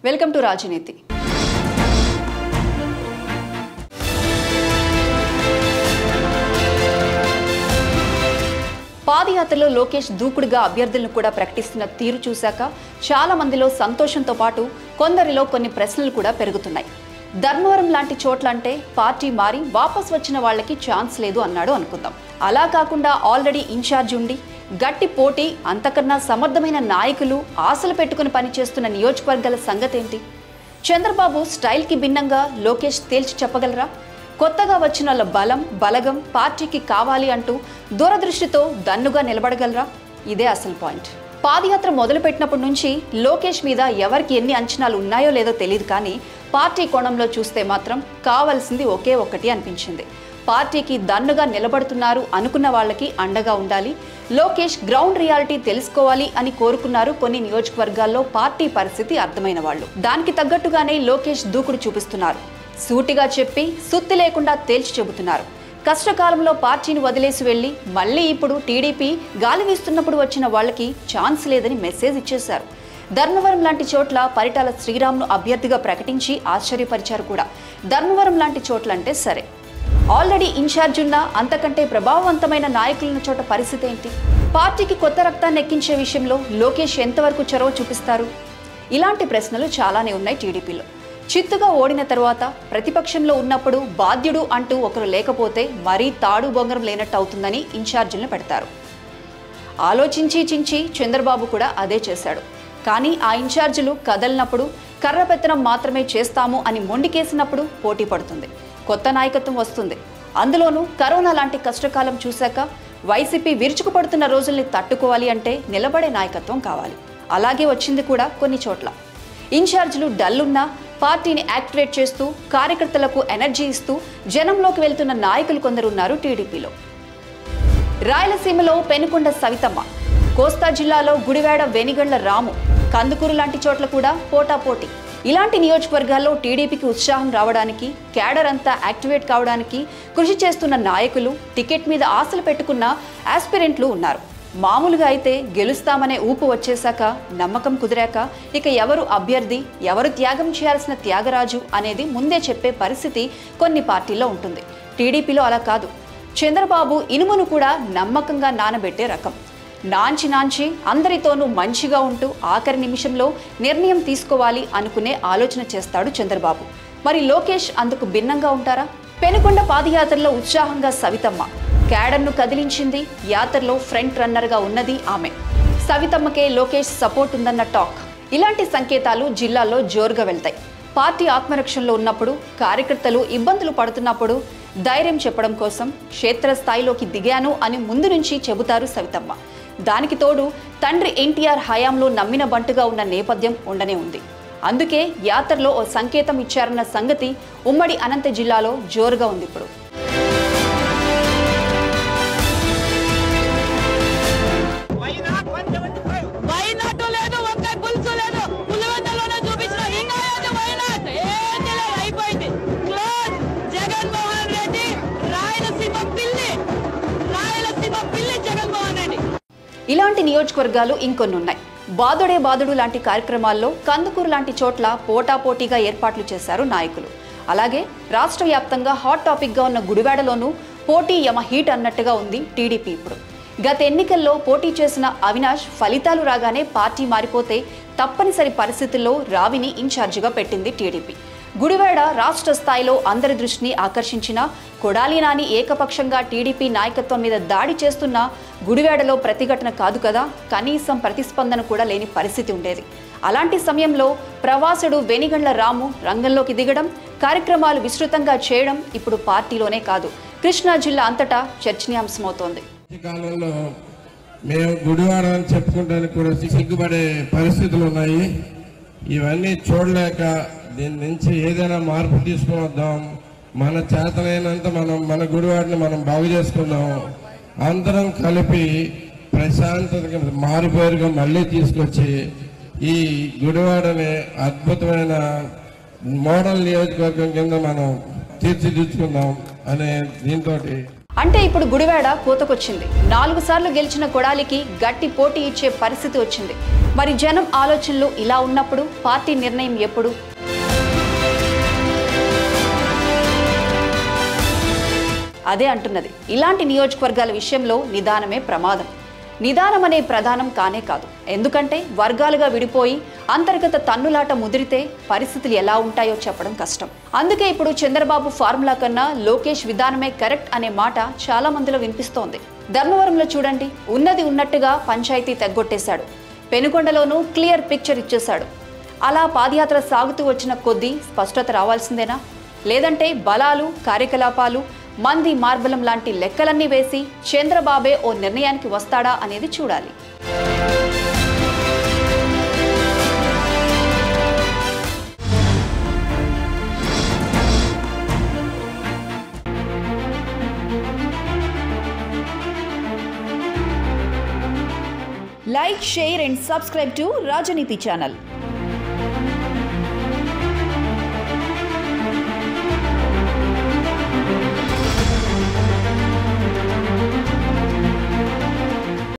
welcome to రాజనీతి పాదయాత్రలో లోకేష్ దూకుడుగా అభ్యర్థులను కూడా ప్రకటిస్తున్న తీరు చూశాక చాలా మందిలో సంతోషంతో పాటు కొందరిలో కొన్ని ప్రశ్నలు కూడా పెరుగుతున్నాయి ధర్మవరం లాంటి చోట్లంటే పార్టీ మారి వాపస్ వచ్చిన వాళ్ళకి ఛాన్స్ లేదు అన్నాడు అనుకుందాం అలా కాకుండా ఆల్రెడీ ఇన్ఛార్జ్ ఉండి గట్టి పోటీ అంతకన్నా సమర్థమైన నాయకులు ఆశలు పెట్టుకుని పనిచేస్తున్న నియోజకవర్గాల సంగతేంటి చంద్రబాబు స్టైల్కి భిన్నంగా లోకేష్ తేల్చి చెప్పగలరా కొత్తగా వచ్చిన వాళ్ళ బలం బలగం పార్టీకి కావాలి అంటూ దూరదృష్టితో దన్నుగా నిలబడగలరా ఇదే అసలు పాయింట్ పాదయాత్ర మొదలుపెట్టినప్పటి నుంచి లోకేష్ మీద ఎవరికి ఎన్ని అంచనాలు ఉన్నాయో లేదో తెలియదు కానీ పార్టీ కోణంలో చూస్తే మాత్రం కావాల్సింది ఒకే ఒక్కటి అనిపించింది పార్టీకి దన్నుగా నిలబడుతున్నారు అనుకున్న వాళ్ళకి అండగా ఉండాలి లోకేష్ గ్రౌండ్ రియాలిటీ తెలుసుకోవాలి అని కోరుకున్నారు కొన్ని నియోజకవర్గాల్లో పార్టీ పరిస్థితి అర్థమైన వాళ్ళు దానికి తగ్గట్టుగానే లోకేష్ దూకుడు చూపిస్తున్నారు సూటిగా చెప్పి సుత్తి లేకుండా తేల్చి చెబుతున్నారు కష్టకాలంలో పార్టీని వదిలేసి వెళ్ళి మళ్ళీ ఇప్పుడు టీడీపీ గాలి వీస్తున్నప్పుడు వచ్చిన వాళ్ళకి ఛాన్స్ లేదని మెసేజ్ ఇచ్చేశారు ధర్మవరం లాంటి చోట్ల పరిటాల శ్రీరామ్ను అభ్యర్థిగా ప్రకటించి ఆశ్చర్యపరిచారు కూడా ధర్మవరం లాంటి చోట్లంటే సరే ఆల్రెడీ ఇన్ఛార్జ్ ఉన్న అంతకంటే ప్రభావవంతమైన నాయకులున్న చోట పరిస్థితి ఏంటి పార్టీకి కొత్త రక్తాన్ని ఎక్కించే విషయంలో లోకేష్ ఎంతవరకు చొరవ చూపిస్తారు ఇలాంటి ప్రశ్నలు చాలానే ఉన్నాయి టీడీపీలో చిత్తుగా ఓడిన తర్వాత ప్రతిపక్షంలో ఉన్నప్పుడు బాధ్యుడు అంటూ ఒకరు లేకపోతే మరీ తాడు బొంగరం లేనట్టు అవుతుందని ఇన్ఛార్జీలను పెడతారు ఆలోచించి చించి చంద్రబాబు కూడా అదే చేశాడు కానీ ఆ ఇన్ఛార్జీలు కదలినప్పుడు కర్రపెత్తనం మాత్రమే చేస్తాము అని మొండికేసినప్పుడు పోటీ పడుతుంది కొత్త నాయకత్వం వస్తుంది అందులోనూ కరోనా లాంటి కష్టకాలం చూశాక వైసీపీ విరుచుకుపడుతున్న రోజుల్ని తట్టుకోవాలి అంటే నిలబడే నాయకత్వం కావాలి అలాగే వచ్చింది కూడా కొన్ని చోట్ల ఇన్ఛార్జీలు డల్లున్నా పార్టీని యాక్టివేట్ చేస్తూ కార్యకర్తలకు ఎనర్జీ ఇస్తూ జనంలోకి వెళ్తున్న నాయకులు కొందరు ఉన్నారు టీడీపీలో రాయలసీమలో పెనుకొండ సవితమ్మ కోస్తా జిల్లాలో గుడివాడ వెనిగళ్ల రాము కందుకూరు లాంటి చోట్ల కూడా పోటాపోటీ ఇలాంటి నియోజకవర్గాల్లో టీడీపీకి ఉత్సాహం రావడానికి క్యాడర్ అంతా యాక్టివేట్ కావడానికి కృషి చేస్తున్న నాయకులు టికెట్ మీద ఆశలు పెట్టుకున్న ఆస్పిరెంట్లు ఉన్నారు మామూలుగా అయితే గెలుస్తామనే ఊపు వచ్చేశాక నమ్మకం కుదిరాక ఇక ఎవరు అభ్యర్థి ఎవరు త్యాగం చేయాల్సిన త్యాగరాజు అనేది ముందే చెప్పే పరిస్థితి కొన్ని పార్టీల్లో ఉంటుంది టీడీపీలో అలా కాదు చంద్రబాబు ఇనుమును కూడా నమ్మకంగా నానబెట్టే రకం నాంచి నాంచి అందరితోనూ మంచిగా ఉంటూ ఆఖరి నిమిషంలో నిర్ణయం తీసుకోవాలి అనుకునే ఆలోచన చేస్తాడు చంద్రబాబు మరి లోకేష్ అందుకు భిన్నంగా ఉంటారా పెనుకొండ పాదయాత్రలో ఉత్సాహంగా సవితమ్మ క్యాడర్ను కదిలించింది యాత్రలో ఫ్రంట్ రన్నర్గా ఉన్నది ఆమె సవితమ్మకే లోకేష్ సపోర్ట్ ఉందన్న టాక్ ఇలాంటి సంకేతాలు జిల్లాలో జోరుగా వెళ్తాయి పార్టీ ఆత్మరక్షణలో ఉన్నప్పుడు కార్యకర్తలు ఇబ్బందులు పడుతున్నప్పుడు ధైర్యం చెప్పడం కోసం క్షేత్రస్థాయిలోకి దిగాను అని ముందు నుంచి చెబుతారు సవితమ్మ దానికి తోడు తండ్రి ఎన్టీఆర్ హయాంలో నమ్మిన బంటుగా ఉన్న నేపథ్యం ఉండనే ఉంది అందుకే యాత్రలో ఓ సంకేతం ఇచ్చారన్న సంగతి ఉమ్మడి అనంత జిల్లాలో జోరుగా ఉంది ఇప్పుడు వైనాటు లేదు వంకాయ పులుసు లేదు పులివెందలోనే చూపించిన ఇంకా ఏది వైనాట్ ఏంది లేదు అయిపోయింది క్లోజ్ జగన్మోహన్ రెడ్డి రాయలసీమ పిల్లి రాయలసీమ పిల్లి జగన్మోహన్ రెడ్డి ఇలాంటి నియోజకవర్గాలు ఇంకొన్ని ఉన్నాయి బాదుడే బాదుడు లాంటి కార్యక్రమాల్లో కందుకూరు లాంటి చోట్ల పోటాపోటీగా ఏర్పాట్లు చేశారు నాయకులు అలాగే రాష్ట్ర వ్యాప్తంగా హాట్ టాపిక్గా ఉన్న గుడివాడలోనూ పోటీ యమ హీట్ అన్నట్టుగా ఉంది టీడీపీ ఇప్పుడు గత ఎన్నికల్లో పోటీ చేసిన అవినాష్ ఫలితాలు రాగానే పార్టీ మారిపోతే తప్పనిసరి పరిస్థితుల్లో రావిని ఇన్ఛార్జిగా పెట్టింది టీడీపీ గుడివాడ రాష్ట్ర స్థాయిలో అందరి దృష్టిని ఆకర్షించిన కొడాలి నాని ఏకపక్షంగా టీడీపీ నాయకత్వం మీద దాడి చేస్తున్న గుడివాడలో ప్రతిఘటన కాదు కదా కనీసం ప్రతిస్పందన కూడా లేని పరిస్థితి ఉండేది అలాంటి సమయంలో ప్రవాసుడు వెనిగండ్ల రాము రంగంలోకి దిగడం కార్యక్రమాలు విస్తృతంగా చేయడం ఇప్పుడు పార్టీలోనే కాదు కృష్ణా జిల్లా అంతటా చర్చనీయాంశమవుతోంది ఈ కాలంలో మేము గుడివాడ అని చెప్పుకోవడానికి కూడా సిగ్గుపడే పరిస్థితులు ఉన్నాయి ఇవన్నీ చూడలేక దీని నుంచి ఏదైనా మార్పు తీసుకుని వద్దాం మన చేతనైనంత మనం మన గుడివాడని మనం బాగు చేసుకుందాం అందరం కలిపి ప్రశాంతతగా మారుపేరుగా మళ్ళీ తీసుకొచ్చి ఈ గుడివాడని అద్భుతమైన మోడల్ నియోజకవర్గం కింద మనం తీర్చిదిద్దుకుందాం అనే దీంతో అంటే ఇప్పుడు గుడివాడ కూతకొచ్చింది నాలుగు సార్లు గెలిచిన కొడాలికి గట్టి పోటీ ఇచ్చే పరిస్థితి వచ్చింది మరి జనం ఆలోచనలు ఇలా ఉన్నప్పుడు పార్టీ నిర్ణయం ఎప్పుడు అదే అంటున్నది ఇలాంటి నియోజకవర్గాల విషయంలో నిదానమే ప్రమాదం నిదానం అనే ప్రధానం కానే కాదు ఎందుకంటే వర్గాలుగా విడిపోయి అంతర్గత తన్నులాట ముదిరితే పరిస్థితులు ఎలా ఉంటాయో చెప్పడం కష్టం అందుకే ఇప్పుడు చంద్రబాబు ఫార్ములా కన్నా లోకేష్ విధానమే కరెక్ట్ అనే మాట చాలా మందిలో వినిపిస్తోంది ధర్మవరంలో చూడండి ఉన్నది ఉన్నట్టుగా పంచాయతీ తెగ్గొట్టేశాడు పెనుకొండలోనూ క్లియర్ పిక్చర్ ఇచ్చేశాడు అలా పాదయాత్ర సాగుతూ వచ్చిన కొద్దీ స్పష్టత రావాల్సిందేనా లేదంటే బలాలు కార్యకలాపాలు మంది మార్బలం లాంటి లెక్కలన్నీ వేసి చంద్రబాబే ఓ నిర్ణయానికి వస్తాడా అనేది చూడాలి like share and subscribe to Rajaniti channel